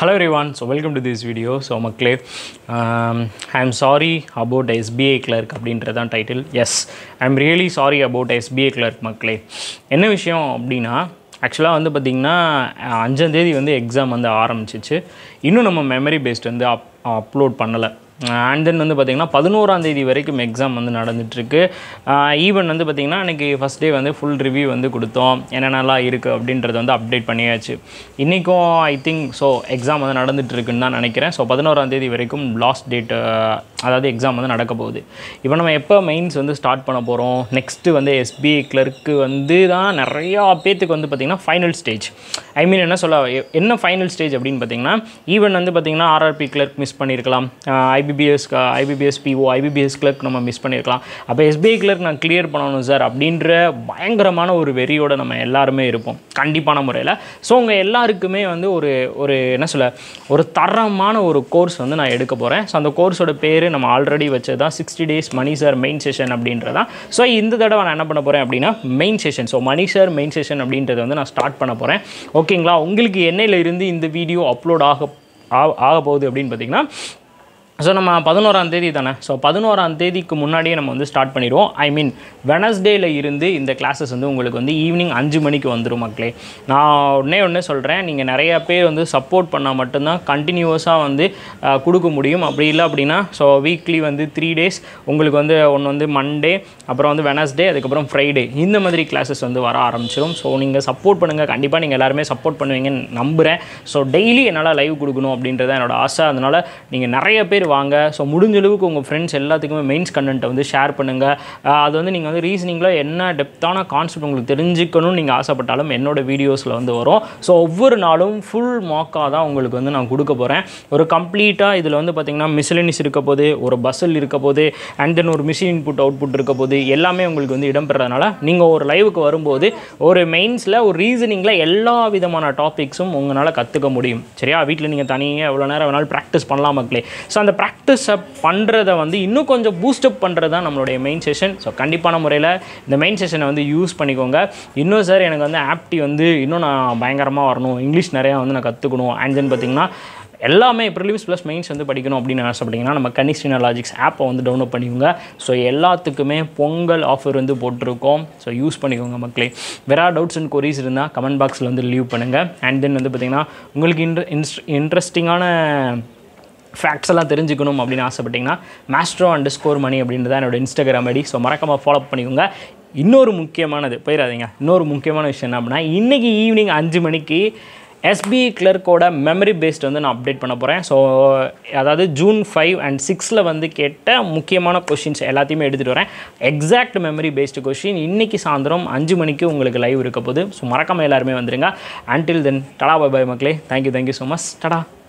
Hello everyone, so welcome to this video. So மக்களே I am sorry about SBI clerk அப்படின்றது தான் title yes I am really sorry about SBI clerk மக்களே என்ன விஷயம் அப்படின்னா ஆக்சுவலாக வந்து பார்த்திங்கன்னா அஞ்சாந்தேதி வந்து எக்ஸாம் வந்து ஆரம்பிச்சிச்சு இன்னும் நம்ம மெமரி பேஸ்ட் வந்து அப் அப்லோட் பண்ணலை அண்ட் தென் வந்து பார்த்திங்கன்னா பதினோராம் தேதி வரைக்கும் எக்ஸாம் வந்து நடந்துகிட்ருக்கு ஈவன் வந்து பார்த்திங்கன்னா அன்றைக்கி ஃபஸ்ட் டே வந்து ஃபுல் ரிவ்யூ வந்து கொடுத்தோம் என்னென்னலாம் இருக்குது அப்படின்றத வந்து அப்டேட் பண்ணியாச்சு இன்றைக்கும் ஐ திங்க் ஸோ எக்ஸாம் வந்து நடந்துகிட்ருக்குன்னு தான் நினைக்கிறேன் ஸோ பதினோராம் தேதி வரைக்கும் லாஸ்ட் டேட் அதாவது எக்ஸாம் வந்து நடக்க போகுது இப்போ நம்ம எப்போ மெயின்ஸ் வந்து ஸ்டார்ட் பண்ண போகிறோம் நெக்ஸ்ட்டு வந்து எஸ்பிஐ கிளர்க்கு வந்து தான் நிறையா பேத்துக்கு வந்து பார்த்திங்கன்னா ஃபைனல் ஸ்டேஜ் ஐ மீன் என்ன சொல்ல என்ன ஃபைனல் ஸ்டேஜ் அப்படின்னு பார்த்தீங்கன்னா ஈவன் வந்து பார்த்திங்கன்னா ஆர்ஆர்பி கிளர்க் மிஸ் பண்ணியிருக்கலாம் IBPS IBPS PO IBPS clerk நம்ம மிஸ் பண்ணியிருக்கலாம் அப்போ எஸ்பிஐ கிளர்க் நான் கிளியர் பண்ணணும் சார் அப்படின்ற பயங்கரமான ஒரு வெறியோட நம்ம எல்லாருமே இருப்போம் கண்டிப்பான முறையில் ஸோ உங்கள் எல்லாருக்குமே வந்து ஒரு ஒரு என்ன சொல்ல ஒரு தரமான ஒரு கோர்ஸ் வந்து நான் எடுக்க போகிறேன் ஸோ அந்த கோர்ஸோட பேர் நம்ம ஆல்ரெடி வச்சது தான் sixty days Mani sir main session அப்படின்றதான் ஸோ இந்த தடவை நான் என்ன பண்ண போகிறேன் அப்படின்னா main session so Mani sir main session அப்படின்றத வந்து நான் ஸ்டார்ட் பண்ண போகிறேன் ஓகேங்களா உங்களுக்கு என்னையில இருந்து இந்த வீடியோ அப்லோட் ஆக ஆ- ஆக போகுது அப்படின்னு பார்த்தீங்கன்னா ஸோ நம்ம பதினோராம் தேதி தானே ஸோ பதினோராம் தேதிக்கு முன்னாடியே நம்ம வந்து ஸ்டார்ட் பண்ணிடுவோம் ஐ மீன் வெனஸ்டேல இருந்து இந்த கிளாஸஸ் வந்து உங்களுக்கு வந்து ஈவினிங் அஞ்சு மணிக்கு வந்துடும் மக்களே நான் உடனே ஒன்றே சொல்கிறேன் நீங்கள் நிறைய பேர் வந்து சப்போர்ட் பண்ணால் மட்டும்தான் கண்டினியூஸாக வந்து அஹ், கொடுக்க முடியும் அப்படி இல்லை அப்படின்னா ஸோ வீக்லி வந்து த்ரீ டேஸ் உங்களுக்கு வந்து ஒன்று வந்து மண்டே அப்புறம் வந்து வெனஸ்டே அதுக்கப்புறம் ஃப்ரைடே இந்த மாதிரி கிளாஸஸ் வந்து வர ஆரம்பிச்சிடும் ஸோ நீங்கள் சப்போர்ட் பண்ணுங்கள் கண்டிப்பாக நீங்கள் எல்லாருமே சப்போர்ட் பண்ணுவீங்கன்னு நம்புகிறேன் ஸோ டெய்லி என்னால் லைவ் கொடுக்கணும் அப்படின்றத என்னோட ஆசை அதனால் நீங்கள் நிறைய பேர் வாங்க ஸோ முடிஞ்ச அளவுக்கு உங்கள் ஃப்ரெண்ட்ஸ் எல்லாத்துக்குமே மெயின்ஸ் கண்டென்ட்டை வந்து ஷேர் பண்ணுங்கள் அது வந்து நீங்கள் வந்து ரீசனிங்கில் என்ன டெப்த்தான கான்செப்ட் உங்களுக்கு தெரிஞ்சுக்கணும்னு நீங்கள் ஆசைப்பட்டாலும் என்னோட வீடியோஸில் வந்து வரும் ஸோ ஒவ்வொரு நாளும் ஃபுல் மாக்காக தான் உங்களுக்கு வந்து நான் கொடுக்க போகிறேன் ஒரு கம்ப்ளீட்டாக இதில் வந்து பார்த்திங்கன்னா மிஸ்லனிஸ் இருக்க போது ஒரு பஸ்ஸில் இருக்க போது அண்ட் தென் ஒரு மிஷின் இன்புட் அவுட்புட் இருக்க போது எல்லாமே உங்களுக்கு வந்து இடம்பெறதுனால நீங்கள் ஒரு லைவுக்கு வரும்போது ஒரு மெயின்ஸில் ஒரு ரீசனிங்கில் எல்லா விதமான டாபிக்ஸும் உங்களால் கற்றுக்க முடியும் சரியா வீட்டில் நீங்கள் தனியாக எவ்வளோ நேரம் வேணாலும் ப்ராக்டிஸ் பண்ணலாம் மக்களே ஸோ அந்த ப்ராக்டிஸை பண்ணுறத வந்து இன்னும் கொஞ்சம் பூஸ்டப் பண்ணுறது தான் நம்மளுடைய மெயின் செஷன் ஸோ கண்டிப்பான முறையில் இந்த மெயின் செஷனை வந்து யூஸ் பண்ணிக்கோங்க இன்னும் சார் எனக்கு வந்து ஆப்டி வந்து இன்னும் நான் பயங்கரமாக வரணும் இங்கிலீஷ் நிறையா வந்து நான் கற்றுக்கணும் அண்ட் தென் பார்த்திங்கன்னா எல்லாமே ப்ரிலிம்ஸ் ப்ளஸ் மெயின்ஸ் வந்து படிக்கணும் அப்படின்னு ஆசைப்பட்டீங்கன்னா நம்ம கனிஸ்டினா லாஜிக்ஸ் ஆப்பை வந்து டவுன்லோட் பண்ணிக்கோங்க ஸோ எல்லாத்துக்குமே பொங்கல் ஆஃபர் வந்து போட்டிருக்கோம் ஸோ யூஸ் பண்ணிக்கோங்க மக்களே வேறு டவுட்ஸ் அண்ட் கொரிஸ் இருந்தால் கமெண்ட் பாக்ஸில் வந்து லீவ் பண்ணுங்கள் அண்ட் தென் வந்து பார்த்திங்கன்னா உங்களுக்கு இன்ட்ர இன்ஸ்ட் இன்ட்ரெஸ்டிங்கான ஃபேக்ட்ஸ் எல்லாம் தெரிஞ்சுக்கணும் அப்படின்னு ஆசைப்பட்டீங்கன்னா மாஸ்ட்ரோ அண்ட் ஸ்கோர் மணி அப்படின்றத என்னோட இன்ஸ்டாகிராம் ஐடி ஸோ மறக்காமல் ஃபாலோ பண்ணிக்கோங்க இன்னொரு முக்கியமானது போயிடாதீங்க இன்னொரு முக்கியமான விஷயம் என்ன அப்படின்னா இன்றைக்கி ஈவினிங் அஞ்சு மணிக்கு எஸ்பிஐ கிளர்க்கோட மெமரி பேஸ்ட் வந்து நான் அப்டேட் பண்ண போகிறேன் ஸோ அதாவது ஜூன் ஃபைவ் அண்ட் சிக்ஸில் வந்து கேட்ட முக்கியமான கொஷின்ஸ் எல்லாத்தையுமே எடுத்துகிட்டு வரேன் எக்ஸாக்ட் மெமரி பேஸ்டு கொஷின் இன்றைக்கி சாயந்தரம் அஞ்சு மணிக்கு உங்களுக்கு லைவ் இருக்க போகுது ஸோ மறக்காமல் எல்லாருமே வந்துருங்க until then tata bye bye மக்களே தேங்க்யூ தேங்க்யூ ஸோ மச் டடா